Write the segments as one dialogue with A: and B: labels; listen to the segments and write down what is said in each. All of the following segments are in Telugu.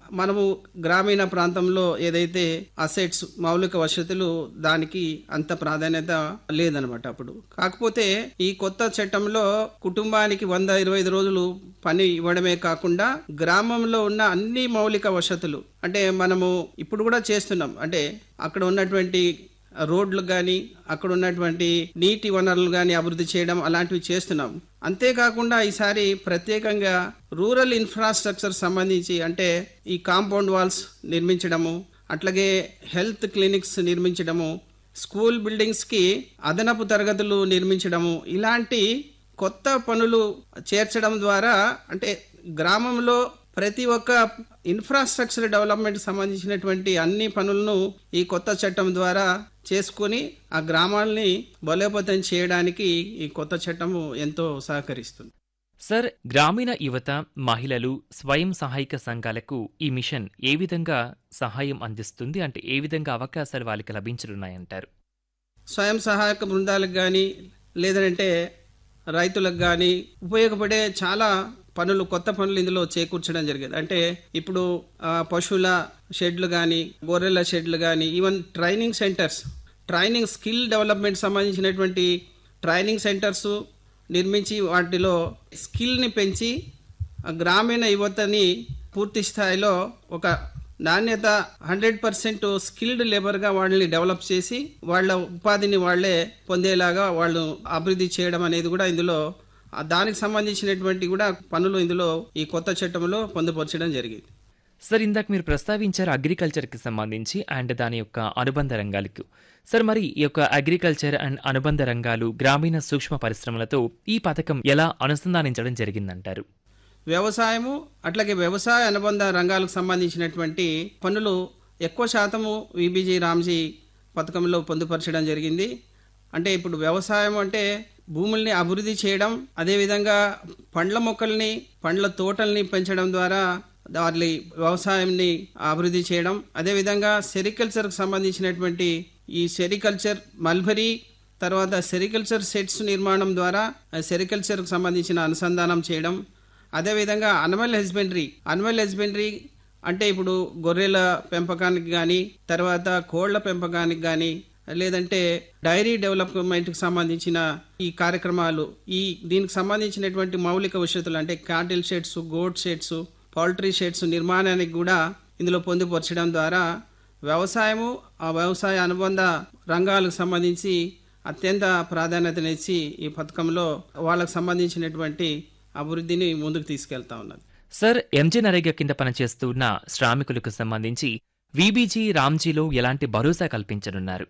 A: మనము గ్రామీణ ప్రాంతంలో ఏదైతే అసెట్స్ మౌలిక వసతులు దానికి అంత ప్రాధాన్యత లేదనమాట అప్పుడు కాకపోతే ఈ కొత్త చట్టంలో కుటుంబానికి వంద ఇరవై ఐదు రోజులు పని ఇవ్వడమే కాకుండా గ్రామంలో ఉన్న అన్ని మౌలిక వసతులు అంటే మనము ఇప్పుడు కూడా చేస్తున్నాం అంటే అక్కడ ఉన్నటువంటి రోడ్లు కానీ అక్కడ ఉన్నటువంటి నీటి వనరులు కానీ అభివృద్ధి చేయడం అలాంటివి చేస్తున్నాం అంతేకాకుండా ఈసారి ప్రత్యేకంగా రూరల్ ఇన్ఫ్రాస్ట్రక్చర్ సంబంధించి అంటే ఈ కాంపౌండ్ వాల్స్ నిర్మించడము అట్లాగే హెల్త్ క్లినిక్స్ నిర్మించడము స్కూల్ బిల్డింగ్స్కి అదనపు తరగతులు నిర్మించడము ఇలాంటి కొత్త పనులు చేర్చడం ద్వారా అంటే గ్రామంలో ప్రతి ఒక్క ఇన్ఫ్రాస్ట్రక్చర్ డెవలప్మెంట్ సంబంధించినటువంటి అన్ని పనులను ఈ కొత్త చట్టం ద్వారా చేసుకొని ఆ గ్రామాల్ని బలోపేతం చేయడానికి ఈ కొత్త చట్టము ఎంతో సహకరిస్తుంది
B: సార్ గ్రామీణ యువత మహిళలు స్వయం సహాయక సంఘాలకు ఈ మిషన్ ఏ విధంగా సహాయం అందిస్తుంది అంటే ఏ విధంగా అవకాశాలు వాళ్ళకి లభించనున్నాయంటారు
A: స్వయం సహాయక బృందాలకు కానీ లేదంటే రైతులకు కానీ ఉపయోగపడే చాలా పనులు కొత్త పనులు ఇందులో చేకూర్చడం జరిగింది అంటే ఇప్పుడు ఆ, పశువుల షెడ్లు కానీ గొర్రెల షెడ్లు కానీ even training centres training skill development సంబంధించినటువంటి ట్రైనింగ్ సెంటర్స్ నిర్మించి వాటిలో స్కిల్ని పెంచి ఆ గ్రామీణ యువతని పూర్తి స్థాయిలో ఒక నాణ్యత హండ్రెడ్ పర్సెంట్ స్కిల్డ్ లేబర్గా వాళ్ళని డెవలప్ చేసి వాళ్ళ ఉపాధిని వాళ్ళే పొందేలాగా వాళ్ళు అభివృద్ధి చేయడం అనేది కూడా ఇందులో ఆ దానికి సంబంధించినటువంటి కూడా పనులు ఇందులో ఈ కొత్త చట్టంలో పొందుపరచడం జరిగింది
B: సార్ ఇందాక మీరు ప్రస్తావించారు అగ్రికల్చర్కి సంబంధించి అండ్ దాని యొక్క అనుబంధ రంగాలకు సార్ మరి ఈ యొక్క అగ్రికల్చర్ అండ్ అనుబంధ రంగాలు గ్రామీణ సూక్ష్మ పరిశ్రమలతో ఈ పథకం ఎలా అనుసంధానించడం జరిగిందంటారు
A: వ్యవసాయము అట్లాగే వ్యవసాయ అనుబంధ రంగాలకు సంబంధించినటువంటి పనులు ఎక్కువ శాతము విబీజీ రామ్జీ పథకంలో పొందుపరచడం జరిగింది అంటే ఇప్పుడు వ్యవసాయం అంటే భూముల్ని అభివృద్ధి చేయడం అదేవిధంగా పండ్ల మొక్కల్ని పండ్ల తోటల్ని పెంచడం ద్వారా వారి వ్యవసాయంని అభివృద్ధి చేయడం అదేవిధంగా సెరికల్చర్కి సంబంధించినటువంటి ఈ సెరికల్చర్ మల్బరీ తర్వాత సెరికల్చర్ సెట్స్ నిర్మాణం ద్వారా సెరికల్చర్కి సంబంధించిన అనుసంధానం చేయడం అదేవిధంగా అనిమల్ హస్బెండరీ అనిమల్ హస్బెండరీ అంటే ఇప్పుడు గొర్రెల పెంపకానికి కానీ తర్వాత కోళ్ల పెంపకానికి కానీ లేదంటే డైరీ డెవలప్మెంట్కి సంబంధించిన ఈ కార్యక్రమాలు ఈ దీనికి సంబంధించినటువంటి మౌలిక వసతులు అంటే cattle sheds goat sheds poultry sheds నిర్మాణానికి కూడా ఇందులో పొందుపరచడం ద్వారా వ్యవసాయము ఆ వ్యవసాయ అనుబంధ రంగాలకు సంబంధించి అత్యంత ప్రాధాన్యతనిచ్చి ఈ పథకంలో వాళ్ళకు సంబంధించినటువంటి అభివృద్ధిని ముందుకు తీసుకెళ్తా ఉన్నది
B: సార్ ఎంజీ నరేగా కింద పనిచేస్తున్న శ్రామికులకు సంబంధించి వీబీజీ రామ్జీలో ఎలాంటి భరోసా కల్పించనున్నారు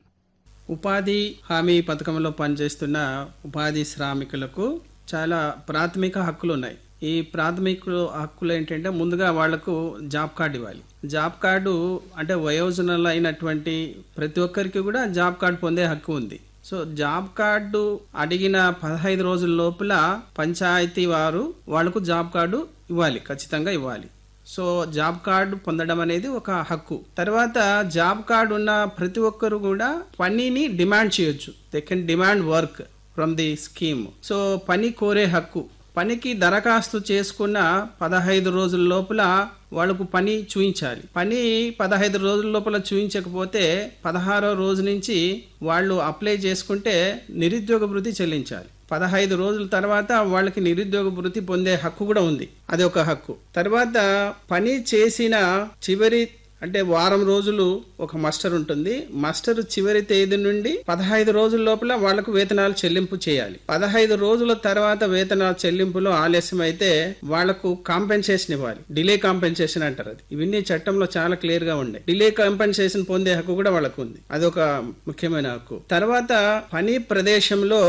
A: ఉపాధి హామీ పథకంలో పనిచేస్తున్న ఉపాధి శ్రామికులకు చాలా ప్రాథమిక హక్కులు ఉన్నాయి ఈ ప్రాథమిక హక్కులు ఏంటంటే ముందుగా వాళ్లకు జాబ్ కార్డు ఇవ్వాలి జాబ్ కార్డు అంటే వయోజనులు అయినటువంటి ప్రతి ఒక్కరికి కూడా జాబ్ కార్డు పొందే హక్కు ఉంది సో జాబ్ కార్డు అడిగిన పదహైదు రోజుల లోపల పంచాయతీ వారు వాళ్లకు జాబ్ కార్డు ఇవ్వాలి ఖచ్చితంగా ఇవ్వాలి సో జాబ్ కార్డు పొందడం అనేది ఒక హక్కు తర్వాత జాబ్ కార్డు ఉన్న ప్రతి ఒక్కరు కూడా పనిని డిమాండ్ చేయొచ్చు they can demand work from the scheme so పని కోరే హక్కు పనికి దరఖాస్తు చేసుకున్న పదహైదు రోజుల లోపల వాళ్ళకు పని చూయించాలి పని పదహైదు రోజుల లోపల చూయించకపోతే పదహారో రోజు నుంచి వాళ్ళు అప్లై చేసుకుంటే నిరుద్యోగ భృతి చెల్లించాలి పదహైదు రోజుల తర్వాత వాళ్ళకి నిరుద్యోగ భృతి పొందే హక్కు కూడా ఉంది అది ఒక హక్కు తర్వాత పని చేసిన చివరి అంటే వారం రోజులు ఒక మస్టర్ ఉంటుంది మస్టర్ చివరి తేదీ నుండి పదహైదు రోజుల లోపల వాళ్లకు వేతనాలు చెల్లింపు చేయాలి పదహైదు రోజుల తర్వాత వేతనాల చెల్లింపులో ఆలస్యం అయితే వాళ్లకు కాంపెన్సేషన్ ఇవ్వాలి డిలే కాంపెన్సేషన్ అంటారు అది ఇవన్నీ చట్టంలో చాలా క్లియర్ గా ఉన్నాయి డిలే కాంపెన్సేషన్ పొందే హక్కు కూడా వాళ్ళకు ఉంది అదొక ముఖ్యమైన హక్కు తర్వాత పని ప్రదేశంలో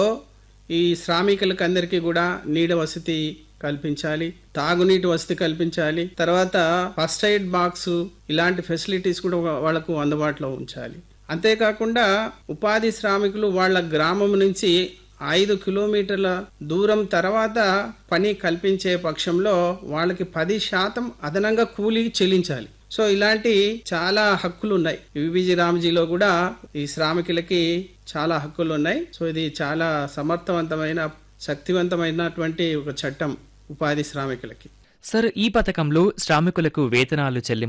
A: ఈ శ్రామికులకు అందరికీ కూడా నీడ వసతి కల్పించాలి తాగునీటి వసతి కల్పించాలి తర్వాత ఫస్ట్ ఎయిడ్ బాక్స్ ఇలాంటి ఫెసిలిటీస్ కూడా వాళ్ళకు అందుబాటులో ఉంచాలి అంతేకాకుండా ఉపాధి శ్రామికులు వాళ్ళ గ్రామం నుంచి ఐదు కిలోమీటర్ల దూరం తర్వాత పని కల్పించే పక్షంలో వాళ్ళకి పది శాతం అదనంగా కూలీ చెల్లించాలి సో ఇలాంటి చాలా హక్కులు ఉన్నాయి విబిజి రామ్జీలో కూడా ఈ శ్రామికులకి చాలా హక్కులు ఉన్నాయి సో ఇది చాలా సమర్థవంతమైన శక్తివంతమైనటువంటి ఒక చట్టం ఉపాధి శ్రామికులకి
B: సార్ ఈ పథకంలో శ్రామికులకు వేతనాలు చెల్లింపు